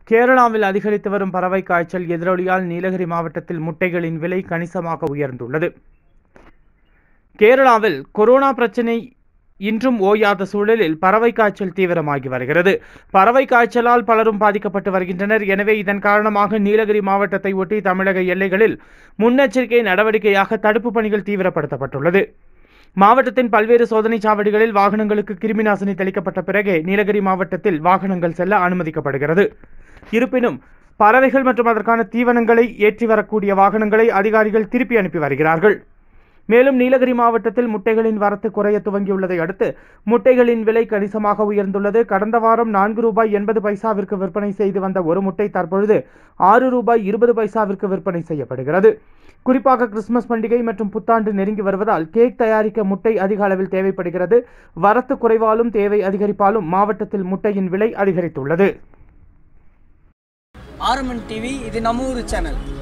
கேரளாவில் அதிகரித்து வரும் பறவை காய்ச்சல் எதிரொலியால் நீலகிரி மாவட்டத்தில் முட்டைகளின் விலை கணிசமாக உயர்ந்துள்ளது கேரளாவில் கொரோனா பிரச்சினை இன்றும் ஓயாத சூழலில் பறவை காய்ச்சல் தீவிரமாகி வருகிறது பறவை காய்ச்சலால் பலரும் பாதிக்கப்பட்டு வருகின்றனர் எனவே இதன் காரணமாக நீலகிரி மாவட்டத்தை ஒட்டி தமிழக எல்லைகளில் முன்னெச்சரிக்கை நடவடிக்கையாக தடுப்பு பணிகள் தீவிரப்படுத்தப்பட்டுள்ளது மாவட்டத்தின் பல்வேறு சோதனை சாவடிகளில் வாகனங்களுக்கு கிருமிநாசினி தெளிக்கப்பட்ட பிறகே நீலகிரி மாவட்டத்தில் வாகனங்கள் செல்ல அனுமதிக்கப்படுகிறது இருப்பினும் பறவைகள் மற்றும் அதற்கான தீவனங்களை ஏற்றி வரக்கூடிய வாகனங்களை அதிகாரிகள் திருப்பி அனுப்பி வருகிறார்கள் மேலும் நீலகிரி மாவட்டத்தில் முட்டைகளின் வரத்து குறைய துவங்கியுள்ளதை அடுத்து முட்டைகளின் விலை கணிசமாக உயர்ந்துள்ளது கடந்த வாரம் நான்கு ரூபாய் எண்பது பைசாவிற்கு விற்பனை செய்து வந்த ஒரு முட்டை தற்பொழுது ஆறு ரூபாய் இருபது பைசாவிற்கு விற்பனை செய்யப்படுகிறது குறிப்பாக கிறிஸ்துமஸ் பண்டிகை மற்றும் புத்தாண்டு நெருங்கி வருவதால் கேக் தயாரிக்க முட்டை அதிக அளவில் தேவைப்படுகிறது வரத்து குறைவாலும் தேவை அதிகரிப்பாலும் மாவட்டத்தில் முட்டையின் விலை அதிகரித்துள்ளது ஆர்எம்என் டிவி இது நம்ம ஊர் சேனல்